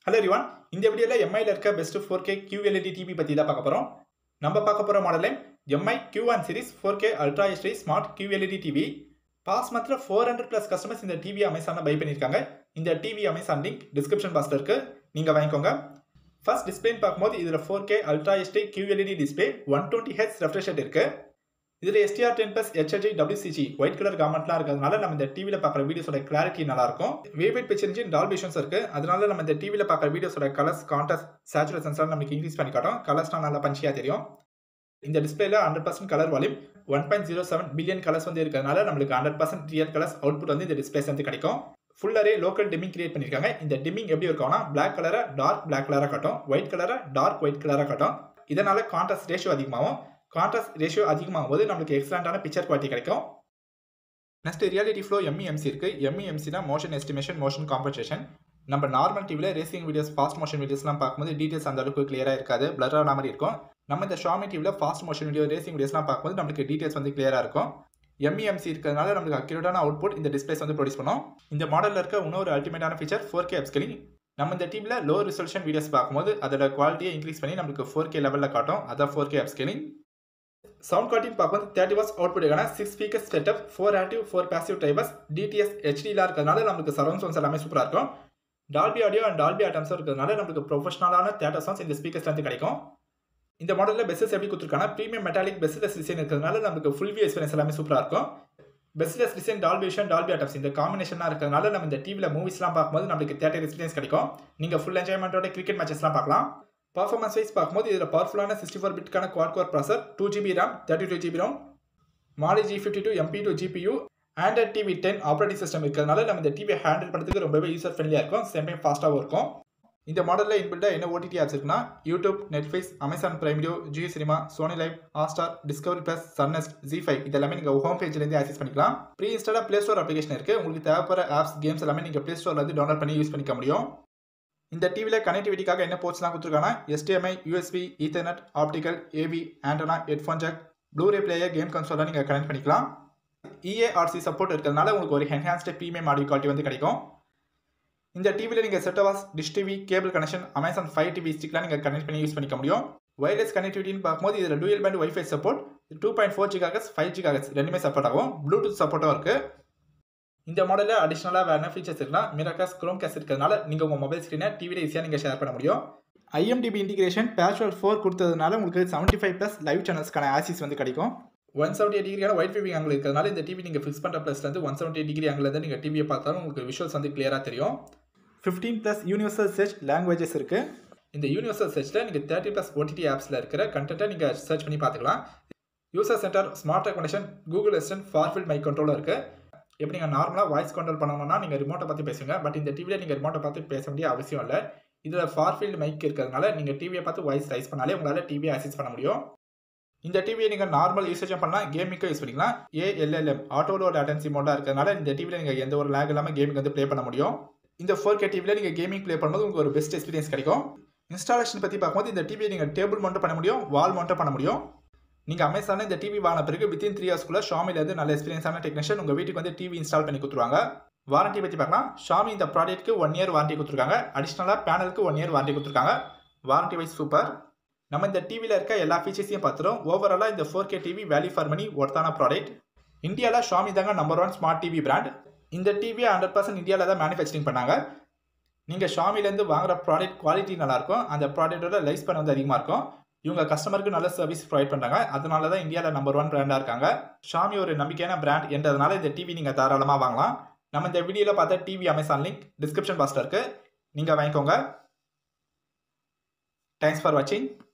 hello ரிவான் இந்த வீடியோவில் எம்ஐயில் இருக்க best four K QLED TV பற்றி தான் பார்க்க போகிறோம் நம்ம பார்க்க போகிற மாடலே Mi Q one series four K ultra HD smart QLED TV past மந்த்ல ஃபோர் ஹண்ட்ரட் ப்ளஸ் கஸ்டமர்ஸ் இந்த டிவி அமேசானில் பை பண்ணியிருக்காங்க இந்த டிவி அமேசான் லிங்க் டிஸ்கிரிப்ஷன் பாக்ஸில் இருக்குது நீங்கள் வாங்கிக்கோங்க ஃபர்ஸ்ட் டிஸ்பிளேன்னு பார்க்கும்போது இதில் four K ultra HD QLED display one twenty ஹெச் ரெஃப்ரெஷ் ரேட் இருக்குது இதில் SDR ten plus HHI WCG wide colour காமெண்ட்லாம் இருக்கிறதுனால நம்ம இந்த டிவியில் பார்க்குற வீடியோஸோட கிளாரிட்டி நல்லா இருக்கும் vivid picture engine Dolby Visions இருக்கு அதனால நம்ம இந்த டிவியில் பார்க்குற வீடியோஸோட கலர்ஸ் கான்டஸ்ட் சேச்சுரேஷன்ஸ்லாம் நமக்கு இன்க்ரீஸ் பண்ணி காட்டும் கலர்ஸ்லாம் நல்லா பஞ்சியாக தெரியும் இந்த டிஸ்பிளேல hundred percent colour volume one point zero seven billion colours வந்து இருக்கிறதுனால நம்மளுக்கு hundred percent real colours output வந்து இந்த டிஸ்பிளேஸ் வந்து கிடைக்கும் ஃபுல்லரே லோக்கல் டிமிங் கிரியேட் பண்ணியிருக்காங்க இந்த டிமிங் எப்படி இருக்கும்னா பிளாக் கலரை டார்க் பிளாக் கலராக காட்டும் ஒயிட் கலரை டார்க் ஒயிட் கலராக காட்டும் இதனால கான்ட்ராஸ்ட் ரேஷியோ அதிகமாகும் கான்ட்ராஸ்ட் ரேஷியோ அதிகமாகும் போது நம்மளுக்கு எக்ஸலண்டான பிக்சர் குவாலிட்டி கிடைக்கும் நெக்ஸ்ட் ரியாலிட்டி ஃப்ளோ எம்இஎம்சி இருக்கு எம்இஎம்சினா மோஷன் எஸ்டிமேஷன் மோஷன் காம்பன்சேஷன் நம்ம நார்மல் டிவியில் ரேசிங் வீடியோஸ் ஃபாஸ்ட் மோஷன் வீடியோஸ்லாம் பார்க்கும்போது டீட்டெயில்ஸ் அந்த அளவுக்கு கிளியராக இருக்காது பிளர் ஆன மாதிரி இருக்கும் நம்ம இந்த ஷாமி டிவியில் ஃபாஸ்ட் மோஷன் வீடியோ ரேசிங் வீடியோஸ்லாம் பார்க்கும்போது நம்மளுக்கு டீட்டெயில்ஸ் வந்து கிளியராக இருக்கும் எம்இஎம்சி இருக்கிறதுனால நம்மளுக்கு அக்யூரேட்டான அவுட்புட் இந்த டிஸ்பிளேஸ் வந்து ப்ரொடியூஸ் பண்ணும் இந்த மாடலில் இருக்க இன்னொரு அல்டிமேட்டான ஃபீச்சர் ஃபோர் கே அப்ஸ்கலிங் நம்ம இந்த டிவியில் லோ ரிசல்யூஷன் வீடியோஸ் பார்க்கும்போது அதோட குவாலிட்டியை இன்க்ரீஸ் பண்ணி நம்மளுக்கு ஃபோர் கே லெவலில் காட்டும் அதான் ஃபோர் கே அப்ஸ்கலிங் சவுண்ட் குவாலிட்டின்னு பார்க்கும்போது தேர்ட்டி வாஸ் அவுட்புட்டுக்கான six speaker setup four active four passive drivers DTS ஹெச்டிலாம் இருக்கிறதுனால நம்மளுக்கு சரௌண்ட் சவுண்ட்ஸ் எல்லாமே சூப்பராக இருக்கும் டால்பி ஆடியோ அண்ட் டால்பி ஆட்டம்ஸும் இருக்கிறதுனால நம்மளுக்கு ப்ரொஃபஷனலான தேட்டர் சவுண்ட்ஸ் இந்த ஸ்பீக்கர்ஸ் வந்து கிடைக்கும் இந்த மாடலில் பெஸ்ஸஸ் எப்படி கொடுத்துருக்காங்க ப்ரீமியம் மெட்டாலிக் பெஸ்ட்லெஸ் டிசைன் இருக்கிறதுனால நம்மளுக்கு ஃபுல் வியூ எக்ஸ்பீரியன்ஸ் எல்லாமே சூப்பராக இருக்கும் bezelless design Dolby Vision Dolby Atmos இந்த காம்பினேஷனாக இருக்கிறதுனால நம்ம இந்த டிவியில் மூவிஸ்லாம் பார்க்கும்போது நம்மளுக்கு தேட்டர் எக்ஸ்பீரியன்ஸ் கிடைக்கும் நீங்கள் ஃபுல் என்ஜாய்மெண்ட்டோட கிரிக்கெட் மேட்சஸ்லாம் பார்க்கலாம் பர்ஃபார்மன்ஸ் வைஸ் பார்க்கும்போது இதில் பவர்ஃபுல்லான சிக்ஸ்டி ஃபோர் பிட்கான quad core processor two GB RAM thirty two GB ROM Mali G fifty two MP two GPU Android TV ten operating system இருக்கிறதுனால நம்ம இந்த டிவியை ஹேண்டில் பண்ணுறதுக்கு ரொம்பவே யூசர் ஃப்ரெண்ட்லியாக இருக்கும் சேம் டைம் ஃபாஸ்ட்டாகவும் இருக்கும் இந்த மாடலில் இன்பில்டாக என்ன ஓடிடி ஆப்ஸ் இருக்குன்னா YouTube Netflix Amazon Prime Video Jio Cinema Sony LIV Hotstar Discovery plus Sun NXT Zee five இதெல்லாமே நீங்கள் ஹோம் பேஜ்லேருந்து ஆக்சஸ் பண்ணிக்கலாம் ப்ரீ இன்ஸ்டாலாக ப்ளே ஸ்டோர் அப்ளிகேஷன் இருக்குது உங்களுக்கு தேவைப்படுற ஆப்ஸ் கேம்ஸ் எல்லாமே நீங்கள் ப்ளே ஸ்டோர்லேருந்து டவுன்லோட் பண்ணி யூஸ் பண்ணிக்க முடியும் இந்த டிவியில் கனெக்டிவிட்டிக்காக என்ன போர்ட்ஸ்லாம் கொடுத்துருக்காங்கன்னா HDMI USB ethernet optical AV antenna headphone jack Blu-ray player game கன்சோலாக நீங்கள் கனெக்ட் பண்ணிக்கலாம் இஏஆர்சி சப்போர்ட் இருக்கிறதுனால உங்களுக்கு ஒரு என்ஹான்ஸ்டு ப்ரீமியம் ஆடியோ குவாலிட்டி வந்து கிடைக்கும் இந்த டிவியில் நீங்கள் செட்டவாஸ் dish TV cable connection Amazon Fire TV ஸ்டிக்லாம் நீங்கள் கனெக்ட் பண்ணி யூஸ் பண்ணிக்க முடியும் ஒயர்லெஸ் கனெக்டிவிட்டின்னு பார்க்கும்போது இதில் dual band WiFi support two point four gigahertz five gigahertz ரெண்டுமே சப்போர்ட் ஆகும் ப்ளூடூத் சப்போர்ட்டும் இருக்குது இந்த மாடலில் அடிஷ்னலாக வேறு என்ன ஃபீச்சர்ஸ் இருக்குன்னா மிரகாஸ் குரோம் கேஸ் இருக்கிறதுனால நீங்கள் உங்கள் மொபைல் ஸ்க்ரீனை டிவியில் ஈஸியாக நீங்கள் ஷேர் பண்ண முடியும் ஐஎம்டிபி இன்டிகிரேஷன் பேச்சுவல் ஃபோர் கொடுத்ததுனால உங்களுக்கு செவன்ட்டி ஃபைவ் ப்ளஸ் லைவ் சேனல்ஸ்க்கான ஆக்சிஸ் வந்து கிடைக்கும் ஒன் செவன்ட்டி டிகிரியான ஒயிட் விவிங் ஆங்கிள் இருக்கிறதுனால இந்த டிவி நீங்கள் ஃபிக்ஸ் பண்ணுற ப்ளஸ்லேருந்து ஒன் செவன்ட்டி டிகிரி ஆங்கிலேருந்து நீங்கள் டிவியை பார்த்தாலும் உங்களுக்கு விஷுவல்ஸ் வந்து கிளியராக தெரியும் fifteen plus universal search languages இருக்குது இந்த யூனிவர்சல் சர்ச்சில் நீங்கள் தேர்ட்டி ப்ளஸ் ஓடிடி ஆப்ஸில் இருக்கிற கண்டென்ட்டை நீங்கள் சர்ச் பண்ணி பார்த்துக்கலாம் user centre smart recognition Google Assistant far field mic கண்ட்ரோலும் இருக்குது எப்படி நீங்கள் நார்மலாக வாய்ஸ் கண்ட்ரோல் பண்ணணும்னா நீங்கள் ரிமோட்டை பார்த்து பேசுங்க பட் இந்த டிவியில் நீங்கள் ரிமோட்டை பார்த்து பேச வேண்டிய அவசியம் இல்லை இதில் ஃபார்ஃபீல்டு மைக் இருக்கிறதுனால நீங்கள் டிவியை பார்த்து வாய்ஸ் ரைஸ் பண்ணாலே உங்களால் டிவியை அசிஸ் பண்ண முடியும் இந்த டிவியை நீங்கள் நார்மல் யூசேஜும் பண்ணலாம் கேமிங்க்கும் யூஸ் பண்ணிக்கலாம் ஏஎல்எல்எம் ஆட்டோலோ லேட்டன்சி மோடாக இருக்கிறதுனால இந்த டிவியில் நீங்கள் எந்த ஒரு லேக் இல்லாமல் கேமிங் வந்து ப்ளே பண்ண முடியும் இந்த ஃபோர் கே டிவியில் நீங்கள் கேமிங் ப்ளே பண்ணும்போது உங்களுக்கு ஒரு பெஸ்ட் எக்ஸ்பீரியன்ஸ் கிடைக்கும் இன்ஸ்டாலேஷன் பற்றி பார்க்கும்போது இந்த டிவியை நீங்கள் டேபிள் மவுண்ட் பண்ண முடியும் வால் மவுண்ட் பண்ண முடியும் நீங்கள் அமேசானில் இந்த டிவி வாங்கின பிறகு வித்தின் த்ரீ ஹவர்ஸ்க்குள்ள ஷாமிலேருந்து நல்ல எக்ஸ்பீரியன்ஸான டெக்னீஷியன் உங்கள் வீட்டுக்கு வந்து டிவி இன்ஸ்டால் பண்ணி கொடுத்துருவாங்க வாரண்டி பற்றி பார்க்கலாம் ஷாமி இந்த ப்ராடக்ட்க்கு ஒன் இயர் வாரண்டி கொடுத்துருக்காங்க அடிஷ்னலாக பேனலுக்கு ஒன் இயர் வாரண்டி கொடுத்துருக்காங்க வாரண்டி வைஸ் சூப்பர் நம்ம இந்த டிவியில் இருக்க எல்லா ஃபீச்சர்ஸையும் பார்த்துரும் ஓவராலாக இந்த four K TV value for money ஒர்த்தான ப்ராடக்ட் இந்தியாவில் ஷாமி தாங்க number one smart TV brand இந்த டிவியை ஹண்ட்ரட் பர்சன்ட் இந்தியாவில் தான் மேனுஃபேக்சரிங் பண்ணாங்க நீங்கள் ஷாமிலேருந்து வாங்குற ப்ராடக்ட் குவாலிட்டி நல்லாயிருக்கும் அந்த ப்ராடக்ட்டோட லைஃப் ஸ்பேன் வந்து அதிகமாக இருக்கும் இவங்க கஸ்டமருக்கு நல்ல சர்வீஸ் ப்ரொவைட் பண்ணுறாங்க அதனால தான் இந்தியாவில் நம்பர் ஒன் பிராண்டாக இருக்காங்க ஷாமி ஒரு நம்பிக்கையான பிராண்ட் என்றதுனால இந்த டிவி நீங்கள் தாராளமாக வாங்கலாம் நம்ம இந்த வீடியோவில் பார்த்த டிவி அமேசான் லிங்க் டிஸ்கிரிப்ஷன் பாக்ஸில் இருக்குது நீங்கள் வாங்கிக்கோங்க தேங்க்ஸ் ஃபார் வாட்சிங்